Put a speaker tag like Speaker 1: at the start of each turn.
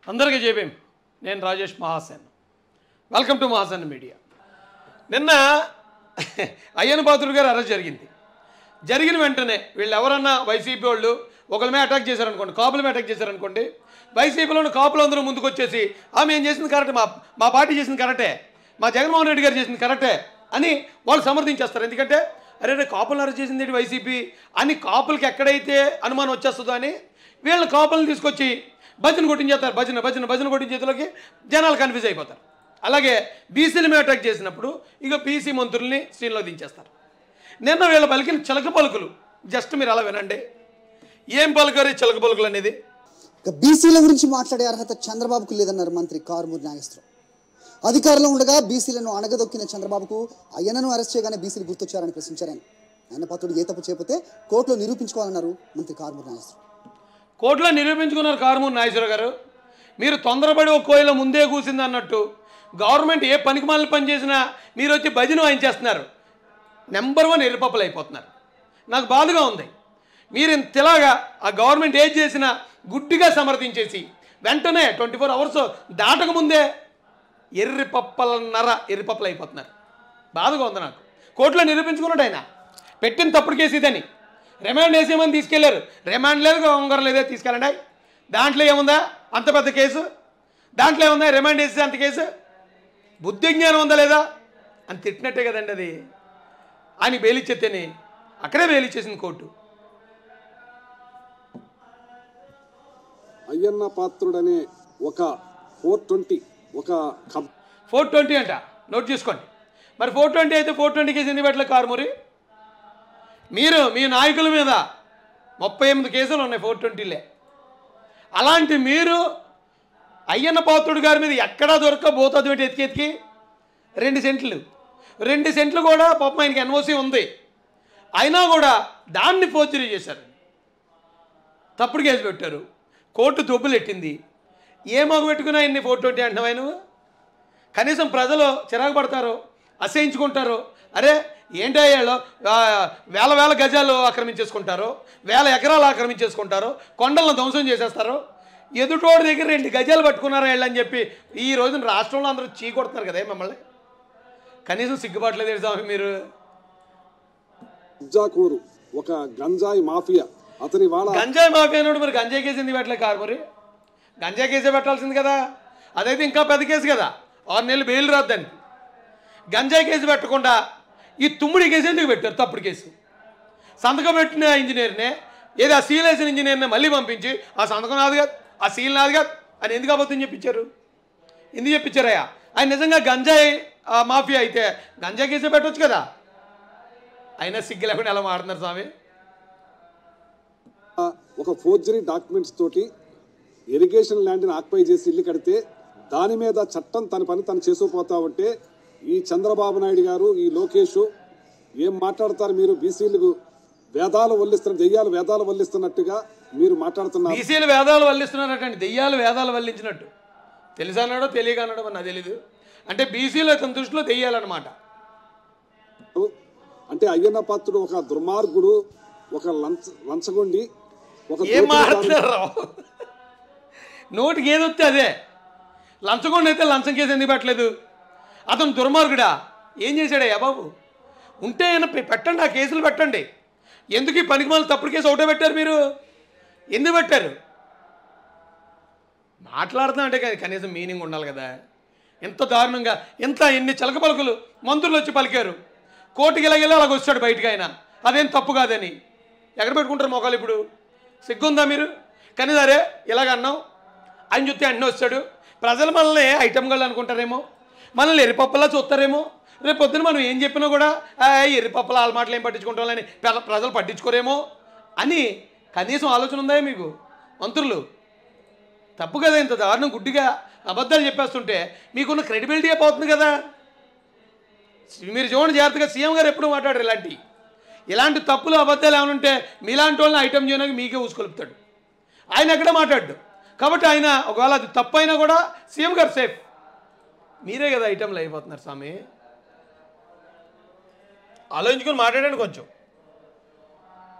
Speaker 1: అందరికీ జేబీం నేను Rajesh Mahasen welcome to Mahasen media నిన్న అయ్యన పాత్రుడు గారు అరెస్ట్ జరిగింది జరిగిన వెంటనే వీళ్ళు ఎవరన్నా వైసీపీ వాళ్ళు ఒకరి మీద అటాక్ చేశారనుకోండి కాపుల మీద అటాక్ చేశారనుకోండి వైసీపీలోని కాపులు అందరూ ముందుకు వచ్చేసి ఆ మేము చేసింది కరెక్టే మా మా పార్టీ చేసింది కరెక్టే మా జగన్మోహన్ రెడ్డి గారు చేసింది కరెక్టే అని వాళ్ళు సమర్థించేస్తారు ఎందుకంటే అరే రే కాపులను అరెస్ట్ చేసింది ఏంటి వైసీపీ అని కాపులకి ఎక్కడైతే అనుమానం వచ్చేస్తుందో అని వీళ్ళని కాపులను తీసుకొచ్చి భజన కొట్టించేస్తారు భజన భజన భజన కొట్టించేతులకి జనాలు కన్ఫ్యూజ్ అయిపోతారు అలాగే బీసీల మీద అటాక్ చేసినప్పుడు ఇక బీసీ మంత్రుల్ని సీన్లో దించేస్తారు నిన్న వీళ్ళ పలికిన చిలక పలుకులు జస్ట్ మీరు అలా వినండి ఏం పలుకారు ఈ చిలక పలుకులు అనేది
Speaker 2: ఇక బీసీల గురించి మాట్లాడే అర్హత చంద్రబాబుకు లేదన్నారు మంత్రి కారుమూరి నాగేశ్వరరావు అధికారంలో ఉండగా బీసీలను అణగదొక్కిన చంద్రబాబుకు అయ్యనను అరెస్ట్ చేయగానే బీసీలు గుర్తొచ్చారని ప్రశ్నించారు ఆయన ఆయన పాత్రుడు ఏ తప్పు చేయకపోతే కోర్టులో నిరూపించుకోవాలన్నారు మంత్రి కారుమూరి నాగేశ్వరరావు
Speaker 1: కోర్టులో నిరూపించుకున్నారు కారుమూరి నాగేశ్వర గారు మీరు తొందరపడి ఒక కోయిల ముందే కూసింది అన్నట్టు గవర్నమెంట్ ఏ పనికిమాలిన పని చేసినా మీరు వచ్చి భజన వాయించేస్తున్నారు నెంబర్ వన్ ఎర్రిపప్పులు అయిపోతున్నారు నాకు బాధగా ఉంది మీరు ఇంతలాగా ఆ గవర్నమెంట్ ఏది చేసినా గుడ్డిగా సమర్థించేసి వెంటనే ట్వంటీ ఫోర్ అవర్స్ దాటకముందే ఎర్రిపప్పలన్నర ఎర్రిపప్పలు అయిపోతున్నారు బాధగా ఉంది నాకు కోర్టులో నిరూపించుకున్నాడు ఆయన పెట్టిన తప్పుడు కేసు ఇదని రిమాండ్ వేసేమని తీసుకెళ్లారు రిమాండ్ లేదు ఉంగరం లేదే తీసుకెళ్ళండి దాంట్లో ఏముందా అంత పెద్ద కేసు దాంట్లో ఏముందా రిమాండ్ వేసే అంత కేసు బుద్ధి జ్ఞానం ఉందా లేదా అని తిట్టినట్టే కదండి అది ఆయన బెయిలిచ్చేతేనే అక్కడే బెయిలిచ్చేసింది కోర్టు
Speaker 3: అయ్యన్న పాత్రుడనే ఒక ఫోర్ ట్వంటీ ఒక కబ్
Speaker 1: ఫోర్ ట్వంటీ అంట నోట్ చేసుకోండి మరి ఫోర్ ట్వంటీ అయితే ఫోర్ ట్వంటీ కేసు ఎందుకు పెట్టలే కారుమూరి మీరు మీ నాయకుల మీద ముప్పై ఎనిమిది కేసులు ఉన్నాయి ఫోర్ ట్వంటీలే అలాంటి మీరు అయ్యన్న పాత్రుడు గారి మీద ఎక్కడా దొరకబోతుంది ఏంటి ఎతికి ఎతికి రెండు సెంట్లు రెండు సెంట్లు కూడా పాపం ఆయనకి ఎన్ఓసి ఉంది అయినా కూడా దాన్ని ఫోర్జరీ చేశారు తప్పుడు కేసు పెట్టారు కోర్టు తొబ్బులు ఎట్టింది ఏ మగ పెట్టుకున్నా ఇన్ని ఫోర్ ట్వంటీ అంటున్నావా నువ్వు కనీసం ప్రజలు చిరాకు పడతారు అసహించుకుంటారు అరే ఏంటయ్యాళ్ళు వేల వేల గజాలు ఆక్రమించేసుకుంటారు వేల ఎకరాలు ఆక్రమించేసుకుంటారు కొండలను ధ్వంసం చేసేస్తారు ఎదుటోడి దగ్గర రెండు గజాలు పట్టుకున్నారు వీళ్ళు అని చెప్పి ఈ రోజున రాష్ట్రంలో అందరూ చీ కొడుతున్నారు కదా మిమ్మల్ని కనీసం సిగ్గుపడలేదు స్వామి మీరు
Speaker 3: కబ్జాకోరు ఒక గంజాయి మాఫియా అతని వాళ్ళ
Speaker 1: గంజాయి మాఫియా అన్నాడు మరి గంజాయి కేసు ఎందుకు పెట్టలే కారు మరి గంజాయి కేసే పెట్టాల్సింది కదా అదైతే ఇంకా పెద్ద కేసు కదా ఆరు నెలలు బెయిల్ రాదు దానికి గంజాయి కేసు పెట్టకుండా ఈ తుమ్ముడి కేసు ఎందుకు పెట్టారు తప్పుడు కేసు సంతకం పెట్టిన ఇంజనీర్నే ఏది ఆ సీల్ వేసిన ఇంజనీర్ని మళ్ళీ పంపించి ఆ సంతకం నాది కాదు ఆ సీల్ నాది కాదు అని ఎందుకు అబద్ధం చెప్పించారు ఎందుకు చెప్పించారయ్యా ఆయన నిజంగా గంజాయి ఆ, మాఫియా అయితే గంజాయి కేసే పెట్టొచ్చు కదా అయినా సిగ్గు లేకుండా ఎలా మాడుతున్నారు స్వామి
Speaker 3: ఒక ఫోర్జరీ డాక్యుమెంట్స్ తోటి ఇరిగేషన్ ల్యాండ్ని ఆక్యుపై చేసి ఇల్లు కడితే దాని మీద చట్టం తన పని తను చేసుకుపోతా ఉంటే ఈ చంద్రబాబు నాయుడు గారు ఈ లోకేష్ ఏం మాట్లాడతారు మీరు బీసీలకు వేదాలు వల్లిస్తున్న దెయ్యాలు వేదాలు వల్లిస్తున్నట్టుగా మీరు మాట్లాడుతున్నారు
Speaker 1: బీసీలు వేదాలు వల్లిస్తున్నారటండి దెయ్యాలు వేదాలు వల్లించినట్టు తెలుసా అన్నాడో తెలియక అన్నాడో మరి నాకు తెలీదు అంటే బీసీలు అతని దృష్టిలో దెయ్యాలన్నమాట
Speaker 3: అంటే అయ్యన్న పాత్రుడు ఒక దుర్మార్గుడు ఒక లంచ లంచగొండి ఒక
Speaker 1: ఏం
Speaker 3: దోపిడీదారుడు.
Speaker 1: మాట్లాడతారు నోటికి ఏది వస్తే అదే లంచగొండ అయితే లంచం కేసు ఎందుకు పెట్టలేదు అతను దుర్మార్గుడా ఏం చేశాడయ్యా బాబు ఉంటే ఆయన పె- పెట్టండి ఆ కేసులు పెట్టండి ఎందుకు ఈ పనికి మళ్ళీ తప్పుడు కేసు ఒకటే పెట్టారు మీరు ఎందుకు పెట్టారు మాట్లాడుతున్నా అంటే కానీ కనీసం మీనింగ్ ఉండాలి కదా ఎంత దారుణంగా ఎంత ఎన్ని చిలక పలుకులు మంత్రులు వచ్చి పలికారు కోర్టుకి ఇలాగెళ్ళి అలాగ వచ్చాడు బయటకు ఆయన అదేం తప్పు కాదని ఎక్కడ పెట్టుకుంటారు మొక్కలు ఇప్పుడు సిగ్గుందా మీరు కనీసం అరే ఇలాగ అన్నాం ఆయన చూస్తే అన్నీ వస్తాడు ప్రజలు మనల్ని ఐటమ్ గళ్ళు అనుకుంటారేమో మనల్ని ఎరిపప్పలా చూస్తారేమో రేపు పొద్దున మనం ఏం చెప్పినా కూడా "ఆ, ఎర్రిపప్పల వాళ్ళ మాటలు ఏం పట్టించుకుంటామని ప్ర- ప్రజలు పట్టించుకోరేమో అని కనీసం ఆలోచన ఉందా మీకు మంత్రులు తప్పు కదా ఇంత దారుణం గుడ్డిగా అబద్ధాలు చెప్పేస్తుంటే మీకున్న క్రెడిబిలిటీ పోతుంది కదా మీరు చూడండి జాగ్రత్తగా సీఎం గారు ఎప్పుడు మాట్లాడరు ఇలాంటి ఇలాంటి తప్పులు అబద్ధాలు ఏమైనా ఉంటే మీలాంటి వాళ్ళని ఐటమ్ చేయడానికి మీకే ఊసుకొలుపుతాడు ఆయన ఎక్కడే మాట్లాడు కాబట్టి ఆయన ఒకవేళ అది తప్పు అయినా కూడా సీఎం గారు సేఫ్ మీరే కదా ఐటమ్లు అయిపోతున్నారు స్వామి ఆలోచించుకొని మాట్లాడండి కొంచెం